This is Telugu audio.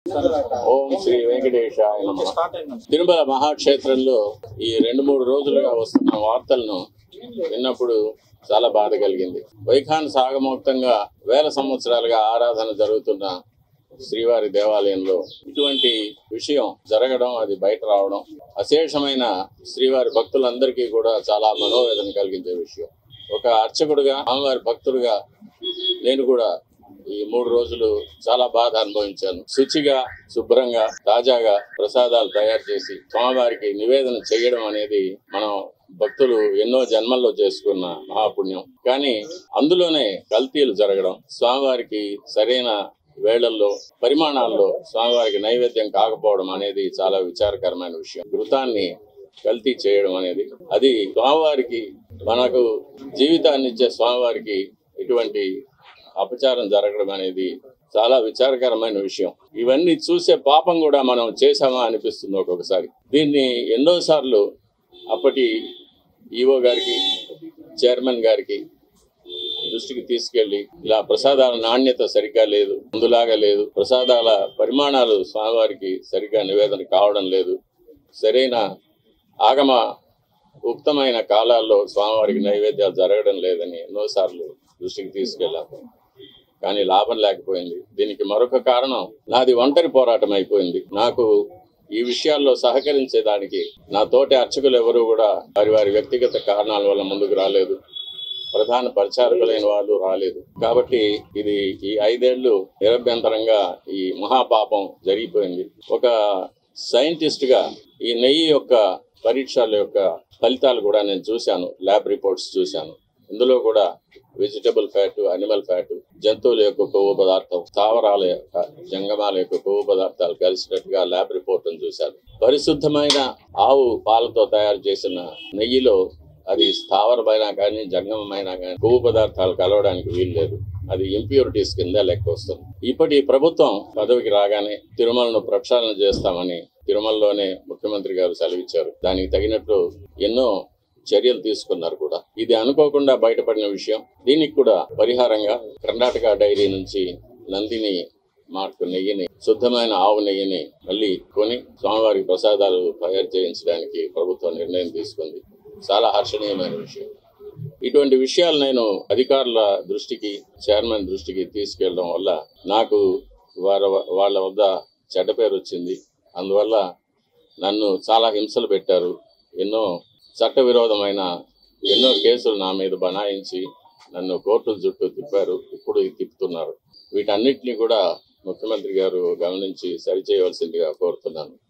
ఓం శ్రీ వెంకటేశాయ నమః తిరుమల మహాక్షేత్రంలో ఈ రెండు మూడు రోజులుగా వస్తున్న వార్తలను విన్నప్పుడు చాలా బాధ కలిగింది వైఖాన సాగమోక్తంగా వేల సంవత్సరాలుగా ఆరాధన జరుగుతున్న శ్రీవారి దేవాలయంలో ఇటువంటి విషయం జరగడం అది బయట రావడం అశేషమైన శ్రీవారి భక్తులందరికీ కూడా చాలా మనోవేదన కలిగించే విషయం ఒక అర్చకుడుగా స్వామివారి భక్తుడుగా నేను కూడా ఈ మూడు రోజులు చాలా బాధ అనుభవించాను శుచిగా శుభ్రంగా తాజాగా ప్రసాదాలు తయారు చేసి స్వామివారికి నివేదన చేయడం అనేది మనం భక్తులు ఎన్నో జన్మల్లో చేసుకున్న మహాపుణ్యం కానీ అందులోనే కల్తీలు జరగడం స్వామివారికి సరైన వేళల్లో పరిమాణాల్లో స్వామివారికి నైవేద్యం కాకపోవడం అనేది చాలా విచారకరమైన విషయం ఘృతాన్ని కల్తీ చేయడం అనేది అది స్వామివారికి మనకు జీవితాన్ని ఇచ్చే స్వామివారికి ఇటువంటి అపచారం జరగడం అనేది చాలా విచారకరమైన విషయం ఇవన్నీ చూసే పాపం కూడా మనం చేశామా అనిపిస్తుంది ఒక్కొక్కసారి దీన్ని ఎన్నోసార్లు అప్పటి ఈఓ గారికి చైర్మన్ గారికి దృష్టికి తీసుకెళ్లి ఇలా ప్రసాదాల నాణ్యత సరిగ్గా లేదు ముందులాగా లేదు ప్రసాదాల పరిమాణాలు స్వామివారికి సరిగ్గా నివేదన కావడం లేదు సరైన ఆగమ ఉక్తమైన కాలాల్లో స్వామివారికి నైవేద్యాలు జరగడం లేదని ఎన్నోసార్లు దృష్టికి తీసుకెళ్ళాము కానీ లాభం లేకపోయింది దీనికి మరొక కారణం నాది ఒంటరి పోరాటం అయిపోయింది నాకు ఈ విషయాల్లో సహకరించేదానికి నా తోటి అర్చకులు ఎవరు కూడా వారి వారి వ్యక్తిగత కారణాల వల్ల ముందుకు రాలేదు ప్రధాన పరిచారకులైన వాళ్ళు రాలేదు కాబట్టి ఇది ఈ ఐదేళ్లు నిరభ్యంతరంగా ఈ మహాపాపం జరిగిపోయింది ఒక సైంటిస్ట్ గా ఈ నెయ్యి యొక్క పరీక్షల యొక్క ఫలితాలు కూడా నేను చూశాను ల్యాబ్ రిపోర్ట్స్ చూశాను ఇందులో కూడా వెజిటబుల్ ఫ్యాట్ అనిమల్ ఫ్యాట్ జంతువుల యొక్క కొవ్వు పదార్థం స్థావరాల యొక్క జంగమాల యొక్క కొవ్వు పదార్థాలు కలిసినట్టుగా ల్యాబ్ రిపోర్ట్ చూశాను పరిశుద్ధమైన ఆవు పాలతో తయారు చేసిన నెయ్యిలో అది స్థావరమైనా కానీ జంగమమైనా కానీ కొవ్వు పదార్థాలు కలవడానికి వీలు లేదు అది ఇంప్యూరిటీస్ కింద లెక్క వస్తుంది ఇప్పటి ప్రభుత్వం పదవికి రాగానే తిరుమలను ప్రక్షాళన చేస్తామని తిరుమలలోనే ముఖ్యమంత్రి గారు సెలవిచ్చారు దానికి తగినట్లు ఎన్నో చర్యలు తీసుకున్నారు కూడా ఇది అనుకోకుండా బయటపడిన విషయం దీనికి కూడా పరిహారంగా కర్ణాటక డైరీ నుంచి నందిని మార్కు నెయ్యిని శుద్ధమైన ఆవు నెయ్యిని మళ్ళీ కొని స్వామివారికి ప్రసాదాలు తయారు చేయించడానికి ప్రభుత్వం నిర్ణయం తీసుకుంది చాలా హర్షణీయమైన విషయం ఇటువంటి విషయాలు నేను అధికారుల దృష్టికి చైర్మన్ దృష్టికి తీసుకెళ్ళడం వల్ల నాకు వారి వాళ్ళ వద్ద చెడ్డ పేరు వచ్చింది అందువల్ల నన్ను చాలా హింసలు పెట్టారు ఎన్నో చట్టవిరోధమైన ఎన్నో కేసులు నా మీద బనాయించి నన్ను కోర్టుల చుట్టూ తిప్పారు ఇప్పుడు తిప్పుతున్నారు వీటన్నిటిని కూడా ముఖ్యమంత్రి గారు గమనించి సరిచేయవలసిందిగా కోరుతున్నాను